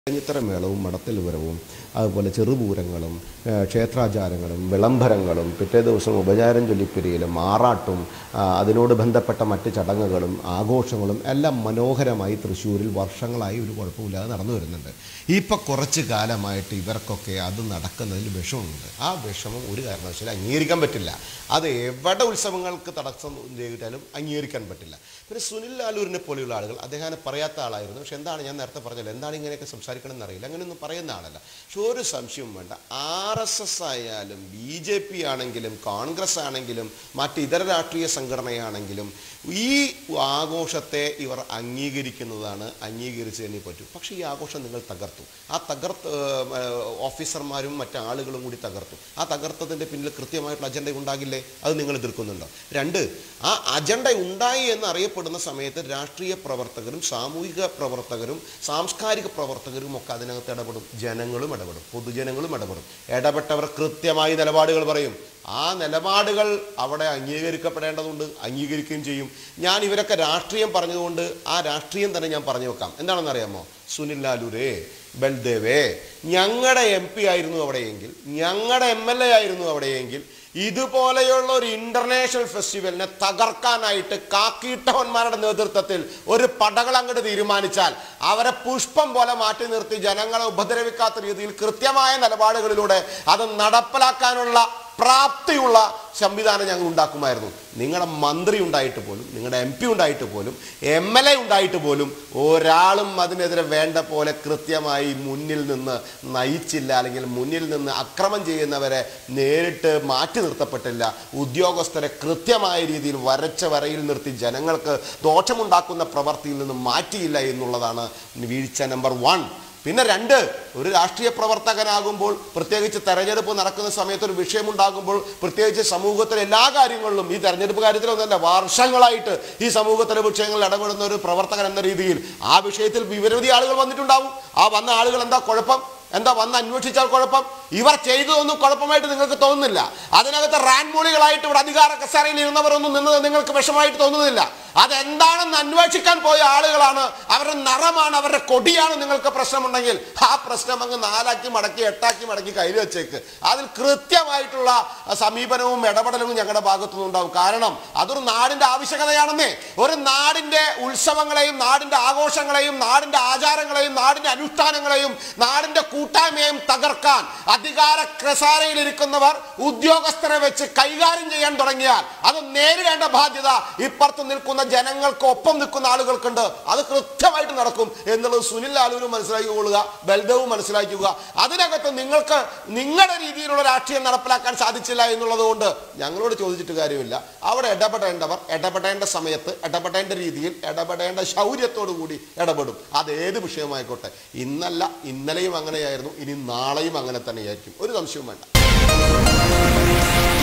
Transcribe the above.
കഞ്ഞിത്തര മേളവും മടത്തിൽ വരവും അതുപോലെ ചെറുപൂരങ്ങളും ഏഹ് ക്ഷേത്രാചാരങ്ങളും വിളംബരങ്ങളും പിറ്റേ ദിവസം ഉപചാരം ചൊല്ലിപ്പിരിയലും ആറാട്ടും ആ, അതിനോട് ബന്ധപ്പെട്ട മറ്റ് ചടങ്ങുകളും ആഘോഷങ്ങളും എല്ലാം മനോഹരമായി തൃശ്ശൂരിൽ വർഷങ്ങളായി ഒരു കുഴപ്പമില്ലാതെ നടന്നു വരുന്നുണ്ട് ഇപ്പം കുറച്ച് കാലമായിട്ട് ഇവർക്കൊക്കെ അത് നടക്കുന്നതിൽ വിഷമമുണ്ട് ആ വിഷമം ഒരു കാരണവശാലും അംഗീകരിക്കാൻ പറ്റില്ല അത് എവിടെ ഉത്സവങ്ങൾക്ക് തടസ്സം ചെയ്തിട്ടാലും അംഗീകരിക്കാൻ പറ്റില്ല പിന്നെ സുനിൽ ലാലൂരിനെ പോലെയുള്ള ആളുകൾ അദ്ദേഹം പറയാത്ത ആളായിരുന്നു പക്ഷെ എന്താണ് ഞാൻ നേരത്തെ പറഞ്ഞല്ലോ എന്താണ് ഇങ്ങനെയൊക്കെ സംസാരിക്കണം എന്നറിയില്ല അങ്ങനെയൊന്നും പറയുന്ന ആളല്ല പക്ഷെ ഒരു സംശയവും വേണ്ട ആർ എസ് എസ് ആയാലും ബി ജെ പി ആണെങ്കിലും കോൺഗ്രസ് ആണെങ്കിലും മറ്റ് ഇതര രാഷ്ട്രീയ സംഘടനയാണെങ്കിലും ഈ ആഘോഷത്തെ ഇവർ അംഗീകരിക്കുന്നതാണ് അംഗീകരിച്ച് തന്നെ പറ്റൂ പക്ഷേ ഈ ആഘോഷം നിങ്ങൾ തകർത്തു ആ തകർത്ത് ഏഹ്, ഓഫീസർമാരും മറ്റ് ആളുകളും കൂടി തകർത്തു ആ തകർത്തതിൻ്റെ പിന്നിൽ കൃത്യമായിട്ടുള്ള അജണ്ട ഉണ്ടാകില്ലേ അത് നിങ്ങൾ എതിർക്കുന്നുണ്ടോ രണ്ട് ആ അജണ്ട ഉണ്ടായി എന്ന് അറിയപ്പെടുന്ന സമയത്ത് രാഷ്ട്രീയ പ്രവർത്തകരും സാമൂഹിക പ്രവർത്തകരും സാംസ്കാരിക പ്രവർത്തകരും ഒക്കെ അതിനകത്ത് ഇടപെടും ജനങ്ങളും ഇടപെടും പൊതുജനങ്ങളും ഇടപെടും ഇടപെട്ടവർ കൃത്യമായി നിലപാടുകൾ പറയും ആ നിലപാടുകൾ അവിടെ അംഗീകരിക്കപ്പെടേണ്ടതുണ്ട് അംഗീകരിക്കുകയും ചെയ്യും ഞാൻ ഇവരൊക്കെ രാഷ്ട്രീയം പറഞ്ഞതുകൊണ്ട് ആ രാഷ്ട്രീയം തന്നെ ഞാൻ പറഞ്ഞു വെക്കാം എന്താണെന്ന് അറിയാമോ സുനിൽ ലാലൂരേ ബൽദേവേ ഞങ്ങളുടെ എം പി ആയിരുന്നു അവിടെയെങ്കിൽ ഞങ്ങളുടെ എം എൽ എ ആയിരുന്നു അവിടെയെങ്കിൽ ഇതുപോലെയുള്ള ഒരു ഇന്റർനാഷണൽ ഫെസ്റ്റിവലിനെ തകർക്കാനായിട്ട് കാക്കീട്ടവന്മാരുടെ നേതൃത്വത്തിൽ ഒരു പടകൾ അങ്ങോട്ട് തീരുമാനിച്ചാൽ അവരെ പുഷ്പം പോലെ മാറ്റി നിർത്തി ജനങ്ങളെ ഉപദ്രവിക്കാത്ത രീതിയിൽ കൃത്യമായ നിലപാടുകളിലൂടെ അത് നടപ്പിലാക്കാനുള്ള പ്രാപ്തിയുള്ള സംവിധാനം ഞങ്ങൾ ഉണ്ടാക്കുമായിരുന്നു നിങ്ങളുടെ മന്ത്രി ഉണ്ടായിട്ട് പോലും നിങ്ങളുടെ എം പി ഉണ്ടായിട്ട് പോലും എം എൽ എ ഉണ്ടായിട്ട് പോലും ഒരാളും അതിനെതിരെ വേണ്ട പോലെ കൃത്യമായി മുന്നിൽ നിന്ന് നയിച്ചില്ല അല്ലെങ്കിൽ മുന്നിൽ നിന്ന് അക്രമം ചെയ്യുന്നവരെ നേരിട്ട് മാറ്റി നിർത്തപ്പെട്ടില്ല ഉദ്യോഗസ്ഥരെ കൃത്യമായ രീതിയിൽ വരച്ച വരയിൽ നിർത്തി ജനങ്ങൾക്ക് ദോഷമുണ്ടാക്കുന്ന പ്രവൃത്തിയിൽ നിന്ന് മാറ്റിയില്ല എന്നുള്ളതാണ് വീഴ്ച നമ്പർ വൺ പിന്നെ രണ്ട് ഒരു രാഷ്ട്രീയ പ്രവർത്തകനാകുമ്പോൾ പ്രത്യേകിച്ച് തെരഞ്ഞെടുപ്പ് നടക്കുന്ന സമയത്ത് ഒരു വിഷയമുണ്ടാകുമ്പോൾ പ്രത്യേകിച്ച് സമൂഹത്തിലെ എല്ലാ കാര്യങ്ങളിലും ഈ തെരഞ്ഞെടുപ്പ് കാര്യത്തിലൊന്നല്ല വർഷങ്ങളായിട്ട് ഈ സമൂഹത്തിലെ വിഷയങ്ങളിൽ ഇടപെടുന്ന ഒരു പ്രവർത്തകൻ എന്ന രീതിയിൽ ആ വിഷയത്തിൽ നിരവധി ആളുകൾ വന്നിട്ടുണ്ടാവും ആ വന്ന ആളുകൾ എന്താ കുഴപ്പം എന്താ വന്ന് അന്വേഷിച്ചാൽ കുഴപ്പം ഇവർ ചെയ്തതൊന്നും കുഴപ്പമായിട്ട് നിങ്ങൾക്ക് തോന്നുന്നില്ല അതിനകത്ത് റാൻമൂളികളായിട്ട് ഇവിടെ അധികാര കസേരയിൽ ഇരുന്നവരൊന്നും നിന്നത് നിങ്ങൾക്ക് വിഷമായിട്ട് തോന്നുന്നില്ല അതെന്താണെന്ന് അന്വേഷിക്കാൻ പോയ ആളുകളാണ് അവരുടെ നിറമാണ് അവരുടെ കൊടിയാണ് നിങ്ങൾക്ക് പ്രശ്നമുണ്ടെങ്കിൽ ആ പ്രശ്നം അങ്ങ് നാലാക്കി മടക്കി എട്ടാക്കി മടക്കി കയ്യിൽ വെച്ചേക്ക് അതിൽ കൃത്യമായിട്ടുള്ള സമീപനവും ഇടപെടലും ഞങ്ങളുടെ ഭാഗത്തുനിന്ന് ഉണ്ടാവും കാരണം അതൊരു നാടിന്റെ ആവശ്യകതയാണെന്നേ ഒരു നാടിന്റെ ഉത്സവങ്ങളെയും നാടിന്റെ ആഘോഷങ്ങളെയും നാടിന്റെ ആചാരങ്ങളെയും നാടിന്റെ അനുഷ്ഠാനങ്ങളെയും നാടിന്റെ കൂട്ടായ്മയെയും തകർക്കാൻ അധികാര ക്രസാരയിൽ ഇരിക്കുന്നവർ ഉദ്യോഗസ്ഥരെ വെച്ച് കൈകാര്യം ചെയ്യാൻ തുടങ്ങിയാൽ അത് നേരിടേണ്ട ബാധ്യത ഇപ്പുറത്ത് നിൽക്കുന്ന ജനങ്ങൾക്ക് ഒപ്പം നിൽക്കുന്ന ആളുകൾക്കുണ്ട് അത് കൃത്യമായിട്ട് നടക്കും എന്നുള്ളത് സുനിൽ ലാലൂരും മനസ്സിലാക്കിക്കൊള്ളുക ബൽദേവും മനസ്സിലാക്കുക അതിനകത്ത് നിങ്ങൾക്ക് നിങ്ങളുടെ രീതിയിലുള്ള രാഷ്ട്രീയം നടപ്പിലാക്കാൻ സാധിച്ചില്ല എന്നുള്ളത് കൊണ്ട് ഞങ്ങളോട് ചോദിച്ചിട്ട് കാര്യമില്ല അവിടെ ഇടപെടേണ്ടവർ ഇടപെടേണ്ട സമയത്ത് ഇടപെടേണ്ട രീതിയിൽ ഇടപെടേണ്ട ശൗര്യത്തോടു കൂടി ഇടപെടും അത് ഏത് വിഷയമായിക്കോട്ടെ ഇന്നല്ല ഇന്നലെയും അങ്ങനെയായിരുന്നു ഇനി നാളെയും അങ്ങനെ തന്നെയായിരിക്കും ഒരു സംശയവും വേണ്ട